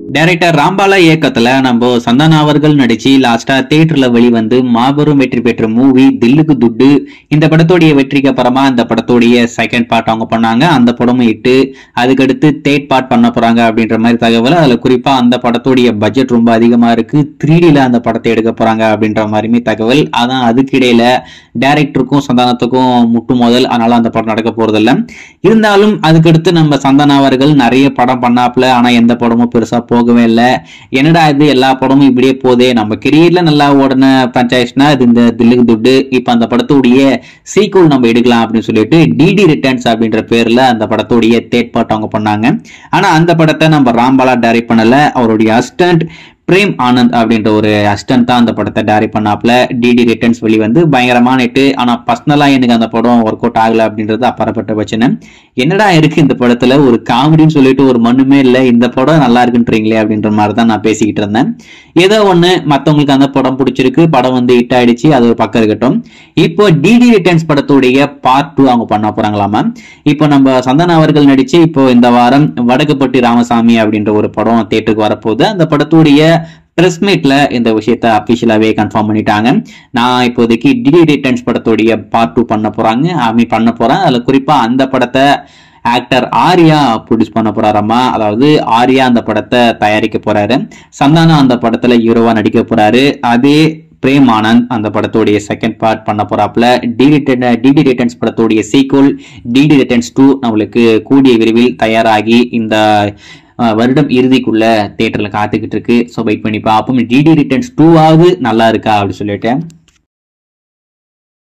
director Rambala இயக்கத்துல நம்ம சந்தானா அவர்கள் நடிச்சு லாஸ்டா தியேட்டர்ல வெளிவந்து மாபெரும் வெற்றி பெற்ற மூவி தில்லுக்கு துட்டு இந்த படத்தோடைய வெற்றிக்கு அப்புறமா இந்த படத்தோடைய செகண்ட் பார்ட் அவங்க பண்ணாங்க அந்த படமும் இட்டு அதுக்கடுத்து தேர்ட் பார்ட் பண்ண போறாங்க அப்படின்ற மாதிரி தகவல் அதுல குறிப்பா அந்த படத்தோடைய பட்ஜெட் ரொம்ப அதிகமா இருக்கு த்ரீ டில அந்த படத்தை எடுக்க போறாங்க அப்படின்ற மாதிரியுமே தகவல் அதான் அதுக்கு இடையில டைரக்டருக்கும் சந்தானத்துக்கும் முட்டு மோதல் அதனால அந்த படம் நடக்க போறதில்ல இருந்தாலும் அதுக்கடுத்து நம்ம சந்தானா அவர்கள் நிறைய படம் பண்ணாப்ல ஆனா எந்த படமும் பெருசா போகவே இல்லை என்னடா இது எல்லா படமும் இப்படியே போதே நம்ம கெரியர்ல நல்லா ஓடின பஞ்சாயத்துனா இது இந்த தில்லுக்கு துட்டு இப்ப அந்த படத்துடைய சீக்குவல் நம்ம எடுக்கலாம் அப்படின்னு சொல்லிட்டு டிடி ரிட்டர்ன்ஸ் அப்படின்ற பேர்ல அந்த படத்துடைய தேர்ட் பார்ட் அவங்க பண்ணாங்க ஆனா அந்த படத்தை நம்ம ராம்பாலா டைரக்ட் பண்ணல அவருடைய அசிஸ்டன்ட் பிரேம் ஆனந்த் அப்படின்ற ஒரு அசிஸ்டன்ட் தான் அந்த படத்தை டைரக்ட் பண்ணாப்ல டிடி ரிட்டர்ன்ஸ் வெளிவந்து பயங்கரமான ஹிட் ஆனா பர்சனலா எனக்கு அந்த படம் ஒர்க் அவுட் ஆகல அப்படின்றது அப்பாற்பட்ட பிரச்சனை என்னடா இருக்கு இந்த படத்துல ஒரு காமெடின்னு சொல்லிட்டு ஒரு மண்ணுமே இல்ல இந்த படம் நல்லா இருக்குன்றீங்களே அப்படின்ற மாதிரி தான் நான் பேசிக்கிட்டு இருந்தேன் ஏதோ ஒண்ணு மத்தவங்களுக்கு அந்த படம் பிடிச்சிருக்கு படம் வந்து ஹிட் ஆயிடுச்சு அது ஒரு பக்கம் இருக்கட்டும் இப்போ டிடி ரிட்டர்ன்ஸ் படத்துடைய பார்ட் டூ அவங்க பண்ண போறாங்களாமா இப்போ நம்ம சந்தனா அவர்கள் நடிச்சு இப்போ இந்த வாரம் வடக்குப்பட்டி ராமசாமி அப்படின்ற ஒரு படம் தேட்டருக்கு வரப்போகுது அந்த படத்துடைய பிரஸ் மீட்ல இந்த விஷயத்த அபிஷியலாவே கன்ஃபார்ம் பண்ணிட்டாங்க நான் இப்போதைக்கு டிடி ரிட்டர்ன்ஸ் படத்துடைய பார்ட் டூ பண்ண போறாங்க ஐ பண்ண போறேன் அதுல குறிப்பா அந்த படத்தை ஆக்டர் ஆர்யா ப்ரொடியூஸ் பண்ண போறாராமா அதாவது ஆர்யா அந்த படத்தை தயாரிக்க போறாரு சந்தானா அந்த படத்துல ஹீரோவா நடிக்க போறாரு அதே பிரேம் ஆனந்த் அந்த படத்துடைய செகண்ட் பார்ட் பண்ண போறாப்ல டிடி டிடி ரிட்டர்ன்ஸ் படத்துடைய சீக்குவல் டிடி ரிட்டர்ன்ஸ் டூ நம்மளுக்கு கூடிய விரைவில் தயாராகி இந்த அஹ், வருடம் இறுதிக்குள்ள தியேட்டர்ல காத்துக்கிட்டு இருக்கு ஸோ வெயிட் பண்ணி பார்ப்போம் டிடி ரிட்டர்ன்ஸ் டூவாவது நல்லா இருக்கா அப்படின்னு சொல்லிட்டு